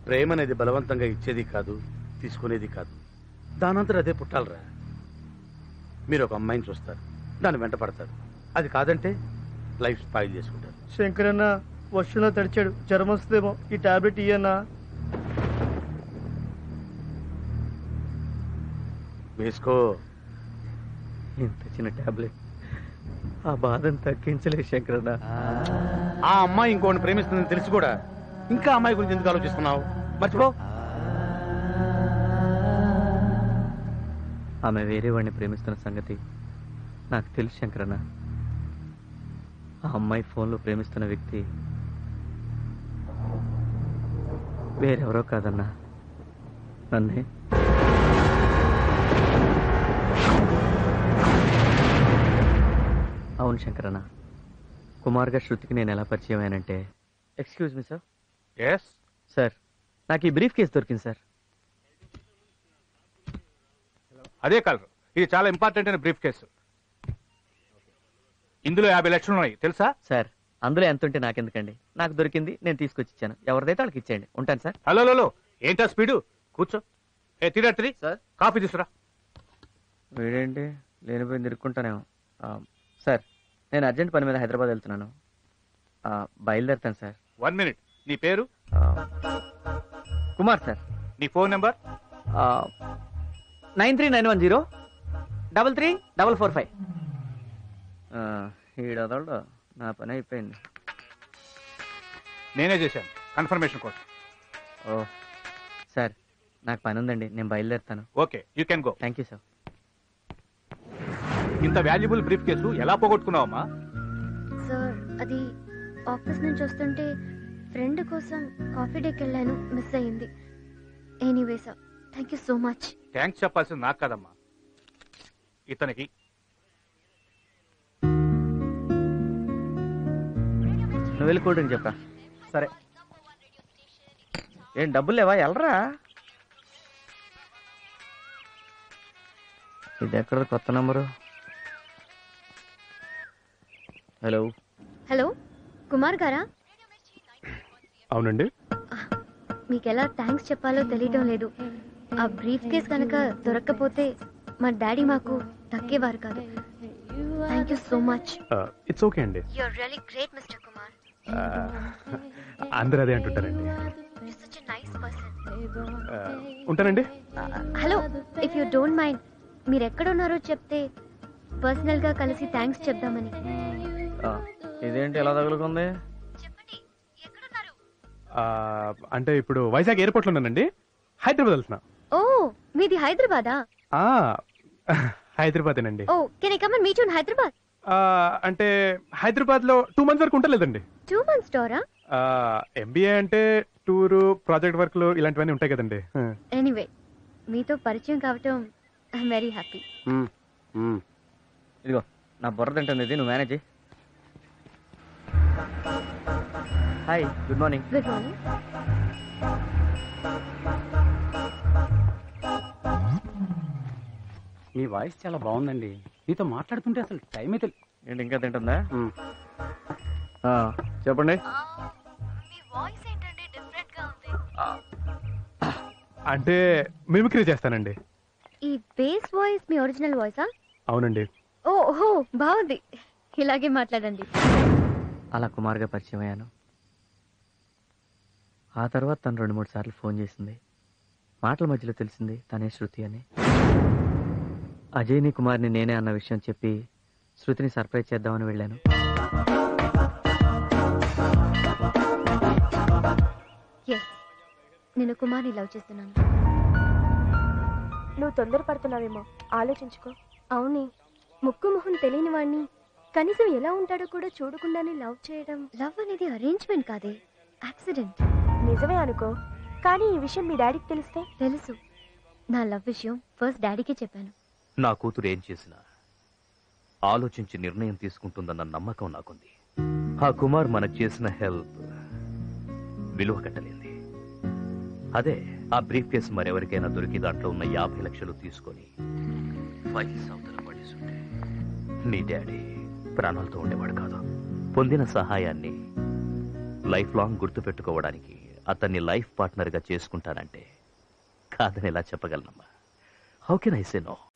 ప్రేమ అనేది బలవంతంగా ఇచ్చేది కాదు తీసుకునేది కాదు దానంతరం అదే పుట్టాలరా మీరు ఒక అమ్మాయిని చూస్తారు దాన్ని వెంట పడతారు అది కాదంటే లైఫ్ స్పాయిల్ చేసుకుంటారు శంకరన్న వర్షంలో తడిచాడు జ్వరం వస్తుందేమో ఈ టాబ్లెట్ ఇయ్యన్నా వేసుకో ఇంత చిన్న టాబ్లెట్ ఆ బాధను తగ్గించలేదు శంకరన్న ఆ అమ్మాయి ఇంకోటి ప్రేమిస్తుందని తెలిసి కూడా ఇంకా అమ్మాయి గురించి ఎందుకు ఆలోచిస్తున్నావు మర్చిపో ఆమె వేరే వాడిని ప్రేమిస్తున్న సంగతి నాకు తెలుసు శంకరన్న ఆ అమ్మాయి ఫోన్లో ప్రేమిస్తున్న వ్యక్తి వేరెవరో కాదన్నా నన్నే అవును శంకరన్న కుమార్గా శృతికి నేను ఎలా పరిచయం అయ్యానంటే excuse me sir yes sir నాకు ఈ బ్రీఫ్ కేసు దొరికింది సార్ అదే కలర్ ఇది చాలా ఇంపార్టెంట్ అయిన బ్రీఫ్ కేసు ఇందులో యాభై లక్షలు ఉన్నాయి తెలుసా సార్ అందులో ఎంత ఉంటే నాకెందుకండి నాకు దొరికింది నేను తీసుకొచ్చి ఇచ్చాను ఎవరిదైతే వాళ్ళకి ఇచ్చేయండి ఉంటాను సార్ హలో హలో ఏంటా స్పీడు కూర్చో ఏ తిరా తిరి సార్ కాఫీ తీసురా వీడేంటి లేనిపోయింది ఇరుక్కుంటానేమో ఆ, సార్ నేను అర్జెంట్ పని మీద హైదరాబాద్ వెళ్తున్నాను ఆ, బయలుదేరుతాను సార్ వన్ మినిట్ నీ పేరు ఆ, కుమార్ సార్ నీ phone number nine three nine one zero double three double four five ఈడోదోడు నా పని అయిపోయింది నేనే చేశాను కన్ఫర్మేషన్ కోసం ఓ సార్ నాకు పని ఉందండి నేను బయలుదేరుతాను okay you can go thank you sir ఇంత వాల్యుబుల్ బ్రీఫ్ కేసు ఎలా పోగొట్టుకున్నావమ్మా సార్ అది ఆఫీస్ నుంచి వస్తుంటే ఫ్రెండ్ కోసం కాఫీ డేకి వెళ్ళాను మిస్ అయ్యింది anyway sir thank you so much thanks చెప్పాల్సింది నాకు కదమ్మా ఇతనికి నువ్వు వెళ్ళి కూల్ డ్రింక్ చెప్పరా సరే ఏం డబ్బులు లేవా వెళ్ళరా ఇది ఎక్కడ కొత్త నంబరు హలో హలో కుమార్ గారా అవునండి మీకు ఎలా థ్యాంక్స్ చెప్పాలో తెలియటం లేదు ఆ బ్రీఫ్ కేస్ కనుక దొరక్కపోతే మా డాడీ మాకు దక్కేవారు కాదు thank you so much it's okay అండి you're really great mister Kumar Uh, అందరూ అదే అంటుంటారండి you such nice person Uh, ఉంటానండి hello if you don't mind మీరు ఎక్కడ ఉన్నారో చెప్తే పర్సనల్ గా కలిసి థ్యాంక్స్ చెప్దామని ఇదేంటి ఎలా తగులుకుంది చెప్పండి ఎక్కడున్నారు Uh, అంటే ఇప్పుడు వైజాగ్ ఎయిర్పోర్ట్లో ఉన్నానండి హైదరాబాద్ వెళ్తున్నా ఓ మీది హైదరాబాదా ఆ, హైదరాబాదేనండి ఓ can I come and meet you in Hyderabad ఆ, అంటే హైదరాబాద్ లో టూ మంత్స్ వరకు ఉంటలేదండి టూ మంత్స్ టోరా ఎంబీఏ అంటే టూరు ప్రాజెక్ట్ వర్క్లు ఇలాంటివన్నీ ఉంటాయి కదండి ఎనీవే మీతో పరిచయం కావటం ఐఎమ్ వెరీ హ్యాపీ మ్మ్. మ్మ్. ఇదిగో నా బుర్ర తింటుంది ఇది నువ్వు manage hi good morning good morning మీ వాయిస్ చాలా బాగుందండి మీతో మాట్లాడుతుంటే అసలు టైం అయితే ఏంటి ఇంకా తింటుందా మ్మ్. ఆ, చెప్పండి మీ వాయిస్ ఏంటంటే డిఫరెంట్ గా ఉంది అంటే మిమిక్రీ చేస్తానండి ఈ బేస్ వాయిస్ మీ ఒరిజినల్ వాయిసా అవునండి ఓ ఓహో బాగుంది ఇలాగే మాట్లాడండి అలా కుమార్గా పరిచయం అయ్యాను ఆ తర్వాత తను రెండు మూడు సార్లు ఫోన్ చేసింది మాటల మధ్యలో తెలిసింది తనే శృతి అని అజయ్ని కుమార్ని నేనే అన్న విషయం చెప్పి శృతిని సర్ప్రైజ్ చేద్దామని వెళ్ళాను ఎస్ నేను కుమార్ని లవ్ చేస్తున్నాను నువ్వు తొందరపడుతున్నావేమో ఆలోచించుకో అవునే ముక్కు మొహం తెలియని వాడిని కనీసం ఎలా ఉంటాడో కూడా చూడకుండానే లవ్ చేయడం లవ్ అనేది అరేంజ్మెంట్ కాదే యాక్సిడెంట్ నిజమే అనుకో కానీ ఈ విషయం మీ డాడీకి తెలిస్తే తెలుసు నా లవ్ విషయం ఫస్ట్ డాడీకే చెప్పాను నా కూతురు ఏం చేసినా ఆలోచించి నిర్ణయం తీసుకుంటుందన్న నమ్మకం నాకుంది ఆ కుమార్ మనకు చేసిన హెల్ప్ విలువ కట్టలేంది అదే ఆ బ్రీఫ్ కేసు మరెవరికైనా దొరికి దాంట్లో ఉన్న యాభై లక్షలు తీసుకొని ఫైల్స్ అవతల పడేసుంటే నీ డాడీ ప్రాణాలతో ఉండేవాడు కాదు పొందిన సహాయాన్ని లైఫ్ లాంగ్ గుర్తుపెట్టుకోవడానికి అతన్ని లైఫ్ పార్ట్నర్గా చేసుకుంటానంటే కాదని ఎలా చెప్పగలనమ్మా how can I say no